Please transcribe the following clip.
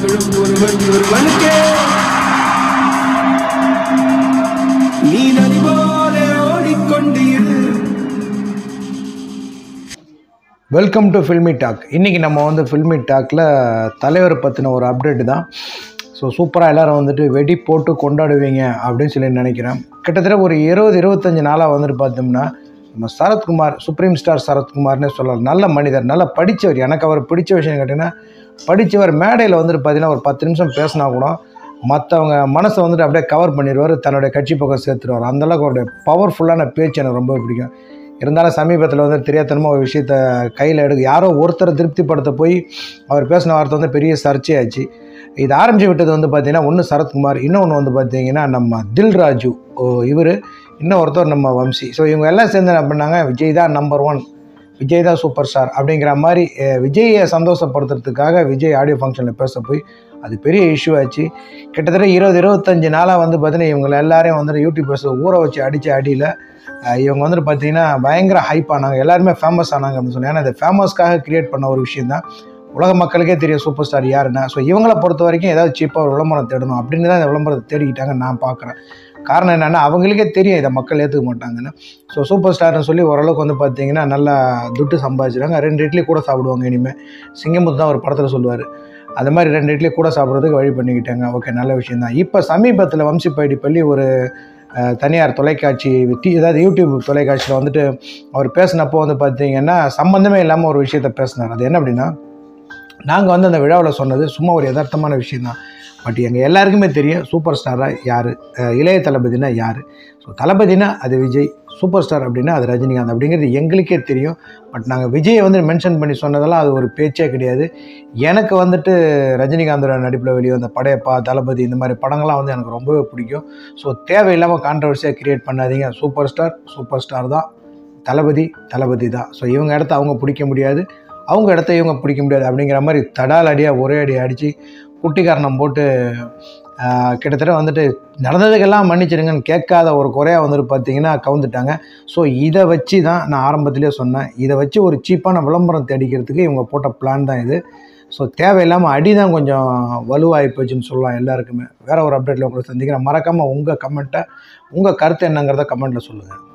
உலகங்களும் ஒருவன் ஒருவனுக்கே நீ நதி போல ஓடிக்கொண்டு இரு வெல்கம் டு ஃபில்மி டாக் இன்றைக்கி நம்ம வந்து ஃபில்மி டாக்கில் தலைவர் பற்றின ஒரு அப்டேட் தான் ஸோ சூப்பராக எல்லோரும் வந்துட்டு வெடி போட்டு கொண்டாடுவீங்க அப்படின்னு சொல்லி நினைக்கிறேன் கிட்டத்தட்ட ஒரு இருபது இருபத்தஞ்சி நாளாக வந்துட்டு பார்த்தோம்னா நம்ம சரத்குமார் சுப்ரீம் ஸ்டார் சரத்குமார்னே சொல்லலாம் நல்ல மனிதர் நல்லா படித்தவர் எனக்கு அவர் பிடிச்ச விஷயம் கேட்டிங்கன்னா படித்தவர் மேடையில் வந்துட்டு பார்த்தீங்கன்னா ஒரு பத்து நிமிஷம் பேசினா கூட மற்றவங்க மனசை வந்துட்டு அப்படியே கவர் பண்ணிடுவார் தன்னுடைய கட்சி பக்கம் சேர்த்துருவார் அந்தளவுக்கு அவருடைய பவர்ஃபுல்லான பேச்சு எனக்கு ரொம்ப பிடிக்கும் இருந்தாலும் சமீபத்தில் வந்து தெரியாதனமாக ஒரு விஷயத்த கையில் எடுக்க யாரோ ஒருத்தரை திருப்திப்படுத்த போய் அவர் பேசின வார்த்தை வந்து பெரிய சர்ச்சையாச்சு இது ஆரம்பிச்சு விட்டது வந்து பார்த்தீங்கன்னா ஒன்று சரத்குமார் இன்னொன்று வந்து பார்த்தீங்கன்னா நம்ம தில்ராஜு இவர் இன்னும் ஒருத்தர் நம்ம வம்சி ஸோ இவங்க எல்லாம் சேர்ந்து என்ன பண்ணாங்க விஜய் தான் நம்பர் ஒன் விஜய் தான் சூப்பர் ஸ்டார் அப்படிங்கிற மாதிரி அஹ், விஜயை சந்தோஷப்படுத்துறதுக்காக விஜய் ஆடியோ ஃபங்க்ஷனில் பேச போய் அது பெரிய இஷ்யூ ஆச்சு கிட்டத்தட்ட இருபது இருபத்தஞ்சு நாளாக வந்து பார்த்தீங்கன்னா இவங்க எல்லாரையும் வந்துட்டு யூடியூபர்ஸ் ஊற வச்சு அடித்த அடியில் அஹ், இவங்க வந்துட்டு பார்த்தீங்கன்னா பயங்கர ஹைப் ஆனாங்க எல்லாருமே ஃபேமஸ் ஆனாங்க அப்படின்னு சொல்லி ஏன்னா இது ஃபேமஸ்க்காக கிரியேட் பண்ண ஒரு விஷயம் தான் உலக மக்களுக்கே தெரியும் சூப்பர் ஸ்டார் யாருன்னா ஸோ இவங்கள பொறுத்த வரைக்கும் ஏதாவது சீப்பாக ஒரு விளம்பரம் தேடணும் அப்படின்னு தான் இந்த விளம்பரத்தை தேடிக்கிட்டாங்க நான் பார்க்குறேன் காரணம் என்னென்னா அவங்களுக்கே தெரியும் இதை மக்கள் ஏற்றுக்க மாட்டாங்கன்னு ஸோ சூப்பர் ஸ்டார்னு சொல்லி ஓரளவுக்கு வந்து பார்த்தீங்கன்னா நல்லா துட்டு சம்பாதிச்சிடுறாங்க ரெண்டு இட்லி கூட சாப்பிடுவாங்க இனிமேல் சிங்கமுத்து தான் ஒரு படத்தில் சொல்லுவார் அது மாதிரி ரெண்டு இட்லி கூட சாப்பிட்றதுக்கு வழி பண்ணிக்கிட்டாங்க ஓகே நல்ல விஷயம் தான் இப்போ சமீபத்தில் வம்சி பைடி பள்ளி ஒரு அஹ், தனியார் தொலைக்காட்சி டி அதாவது யூடியூப் தொலைக்காட்சியில் வந்துட்டு அவர் பேசினப்போ வந்து பார்த்தீங்கன்னா சம்மந்தமே இல்லாமல் ஒரு விஷயத்த பேசினார் அது என்ன அப்படின்னா நாங்கள் வந்து அந்த விழாவில் சொன்னது சும்மா ஒரு யதார்த்தமான விஷயந்தான் பட் எங்கள் எல்லாருக்குமே தெரியும் சூப்பர் ஸ்டாராக யார் இளைய தளபதினா யார் ஸோ தளபதினா அது விஜய் சூப்பர் ஸ்டார் அப்படின்னா அது ரஜினிகாந்த் அப்படிங்கிறது எங்களுக்கே தெரியும் பட் நாங்கள் விஜயை வந்து மென்ஷன் பண்ணி சொன்னதெல்லாம் அது ஒரு பேச்சே கிடையாது எனக்கு வந்துட்டு ரஜினிகாந்தோட நடிப்பில் வெளியே வந்த படையப்பா தளபதி இந்த மாதிரி படங்கள்லாம் வந்து எனக்கு ரொம்பவே பிடிக்கும் ஸோ தேவையில்லாமல் கான்ட்ரவர்சியாக கிரியேட் பண்ணாதீங்க சூப்பர் ஸ்டார் சூப்பர் ஸ்டார் தான் தளபதி தளபதி தான் ஸோ இவங்க இடத்த அவங்க பிடிக்க முடியாது அவங்க இடத்த இவங்க பிடிக்க முடியாது அப்படிங்கிற மாதிரி தடால் அடியாக ஒரே அடி அடித்து குட்டிக்காரணம் போட்டு ஆஹ், கிட்டத்தட்ட வந்துட்டு நடந்ததுக்கெல்லாம் மன்னிச்சிடுங்கன்னு கேட்காத ஒரு குறையாக வந்துட்டு பார்த்தீங்கன்னா கவுந்துட்டாங்க ஸோ இதை வச்சு தான் நான் ஆரம்பத்திலே சொன்னேன் இதை வச்சு ஒரு சீப்பான விளம்பரம் தேடிக்கிறதுக்கு இவங்க போட்ட பிளான் தான் இது ஸோ தேவையில்லாமல் அடி தான் கொஞ்சம் வலுவாகி போச்சுன்னு சொல்லலாம் எல்லாருக்குமே வேறு ஒரு அப்டேட்டில் உங்களை சந்திக்கிறேன் மறக்காமல் உங்கள் கமெண்ட்டை உங்கள் கருத்து என்னங்கிறத கமெண்ட்டில் சொல்லுங்கள்